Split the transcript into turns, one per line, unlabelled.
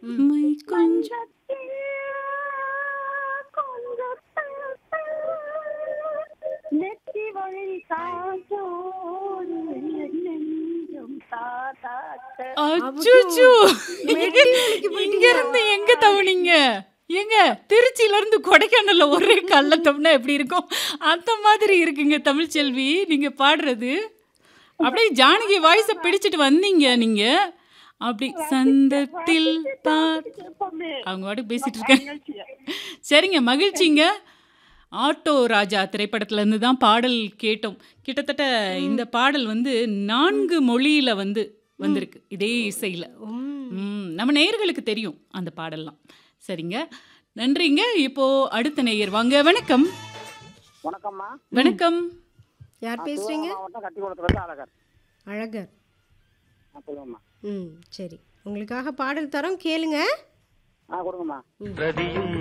my கொஞ்சம்
நெத்தி வழி காசோடு நெஞ்சம் தாத்தாட்ட
அச்சுச்சு இங்க இருந்து எங்க தவணீங்க எங்க திருச்சியில இருந்து கொடைக்கானல்ல ஒரே கல்ல தவணா எப்படி இருக்கும் அந்த மாதிரி இருக்குங்க தமிழ்ச்செல்வி நீங்க பாடுறது அப்படியே ஜானகி வாய்ஸ பிடிச்சிட்டு வந்தீங்க நீங்க அப்படி சந்தத்தில் பார்
கேட்போமே
அவங்க வாட்டுக்கு பேசிட்டு இருக்காங்க சரிங்க மகிழ்ச்சிங்க ஆட்டோ ராஜா திரைப்படத்துல இருந்து தான் பாடல் கேட்டோம் கிட்டத்தட்ட இந்த பாடல் வந்து நான்கு மொழியில வந்து வந்திருக்கு இதே இசையில ம், நம்ம நேயர்களுக்கு தெரியும் அந்த பாடல்லாம் சரிங்க நன்றிங்க இப்போ அடுத்த நேயர் வாங்க வணக்கம்
வணக்கம்மா
வணக்கம்
யார் பேசுறீங்க
மாவட்டம் கட்டிக்குளத்துலேருந்து அழகர்
அழகர்
ஆ சொல்லுங்கம்மா
ம் சரி உங்களுக்காக பாடல் தரோம் கேளுங்க
ஆ கொடுங்கம்மா
ரதியும்